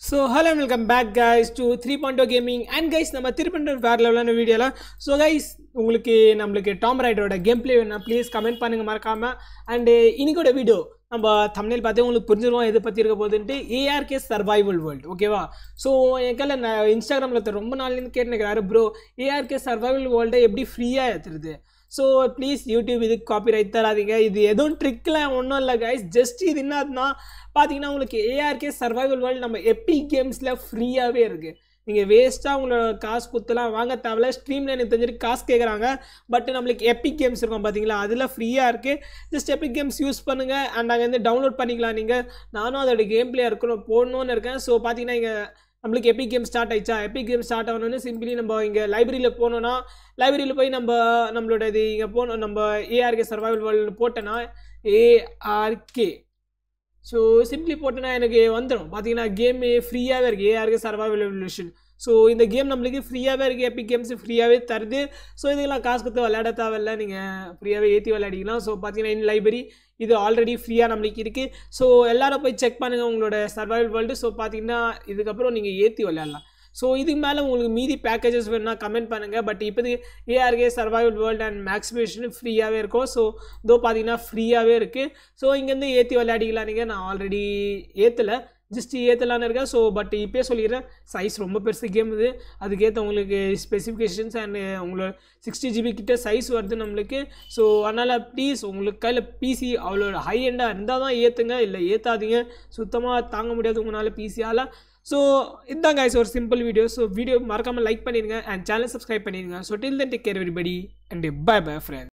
so hello welcome back guys to three point O gaming and guys நம்ம திருப்பி வேறு லெவலான வீடியோவில் ஸோ கைஸ் உங்களுக்கு நம்மளுக்கு டாம் ரைடரோட கேம் பிளே வேணும் ப்ளீஸ் கமெண்ட் பண்ணுங்கள் மறக்காமல் அண்டு இன்னைக்கோட வீடியோ நம்ம தமிழில் பார்த்து உங்களுக்கு புரிஞ்சிருவோம் எதை பற்றி இருக்க போகுதுன்ட்டு ஏஆர்கே சர்வைவல் வேர்ல்டு ஓகேவா ஸோ என் கையில் நான் இன்ஸ்டாகிராமில் ஒருத்தர் ரொம்ப நாள்லேருந்து கேட்டுக்கிறாரு ப்ரோ ஏஆர்கே சர்வைவல் வேர்ல்டை எப்படி ஃப்ரீயாக ஏற்றுறது ஸோ ப்ளீஸ் யூடியூப் இதுக்கு காப்பி ரைட் தராதீங்க இது எதுவும் ட்ரிக்லாம் ஒன்றும் இல்லை கைஸ் ஜஸ்ட் இது என்னதுன்னா பார்த்தீங்கன்னா உங்களுக்கு ஏஆர்கே சர்வைவல் வேர்ல்டு நம்ம எப்பி கேம்ஸில் ஃப்ரீயாகவே இருக்குது நீங்கள் வேஸ்ட்டாக உங்களோட காசு குத்துலாம் வாங்க தேவையில்ல ஸ்ட்ரீமில் எனக்கு தெரிஞ்சிட்டு காசு கேட்குறாங்க பட் நம்மளுக்கு எப்பிக் கேம்ஸ் இருக்கும் பார்த்தீங்களா அதில் ஃப்ரீயாக இருக்குது ஜஸ்ட் எப்பிக் கேம்ஸ் யூஸ் பண்ணுங்கள் அண்ட் அங்கே வந்து டவுன்லோட் பண்ணிக்கலாம் நீங்கள் நானும் அதோட கேம் பிளே இருக்கணும் போடணும்னு இருக்கேன் ஸோ பார்த்தீங்கன்னா இங்கே நம்மளுக்கு எப்பிக் கேம் ஸ்டார்ட் ஆயிடுச்சா எப்பிக் கேம் ஸ்டார்ட் ஆகணும்னு சிம்பிளி நம்ம இங்கே லைப்ரரியில் போனோன்னா லைப்ரரியில் போய் நம்ம நம்மளோட இது இங்கே போனோம் நம்ம ஏஆர்கே சர்வைவல் வேர்ல்டு போட்டோன்னா ஏஆர்கே ஸோ சிம்பிளி போட்டோன்னா எனக்கு வந்துடும் பார்த்தீங்கன்னா கேமு ஃப்ரீயாகவே இருக்குது ஏஆர்கே சர்வைவல் எவல்யூஷன் ஸோ இந்த கேம் நம்மளுக்கு ஃப்ரீயாகவே இருக்குது எப்பிக் கேம்ஸ் ஃப்ரீயாகவே தருது ஸோ இதுக்கெல்லாம் காசு கொடுத்து விளையாட தேவையில்ல நீங்கள் ஃப்ரீயாகவே ஏற்றி விளையாடிக்கலாம் ஸோ பார்த்தீங்கன்னா இந்த லைப்ரரி இது ஆல்ரெடி ஃப்ரீயாக நம்மளுக்கு இருக்குது ஸோ எல்லாரும் போய் செக் பண்ணுங்கள் உங்களோட சர்வைவல் வேர்ல்டு ஸோ பார்த்தீங்கன்னா இதுக்கப்புறம் நீங்கள் ஏற்றி விளையாடலாம் ஸோ இதுக்கு மேலே உங்களுக்கு மீதி பேக்கேஜஸ் வேணும்னா கமெண்ட் பண்ணுங்கள் பட் இப்போதைக்கு ஏஆர்கே சர்வைவல் வேர்ல்டு அண்ட் மேக்ஸிமேஷன் ஃப்ரீயாகவே இருக்கும் ஸோ இதோ பார்த்தீங்கன்னா ஃப்ரீயாகவே இருக்குது ஸோ இங்கேருந்து ஏற்றி விளையாடிக்கலாம் நீங்கள் நான் ஆல்ரெடி ஏற்றலை ஜஸ்ட் ஏற்றலான்னு இருக்கேன் ஸோ பட் இப்போயே சொல்லிடுறேன் சைஸ் ரொம்ப பெருசு கேம் இது அதுக்கேற்ற உங்களுக்கு ஸ்பெசிஃபிகேஷன்ஸ் அண்ட் உங்களோட சிக்ஸ்டி ஜிபி கிட்ட சைஸ் வருது நம்மளுக்கு ஸோ அதனால் ப்ளீஸ் உங்களுக்கு கையில் பிசி அவ்வளோ ஹை எண்டாக இருந்தால் தான் ஏற்றுங்க இல்லை ஏற்றாதீங்க சுத்தமாக தாங்க முடியாது உங்களால் பிசியால் ஸோ இதுதான் கைஸ் ஒரு சிம்பிள் வீடியோ ஸோ வீடியோ மறக்காமல் லைக் பண்ணிடுங்க அண்ட் சேனல் சப்ஸ்கிரைப் பண்ணிடுங்க so till then take care everybody and bye bye friend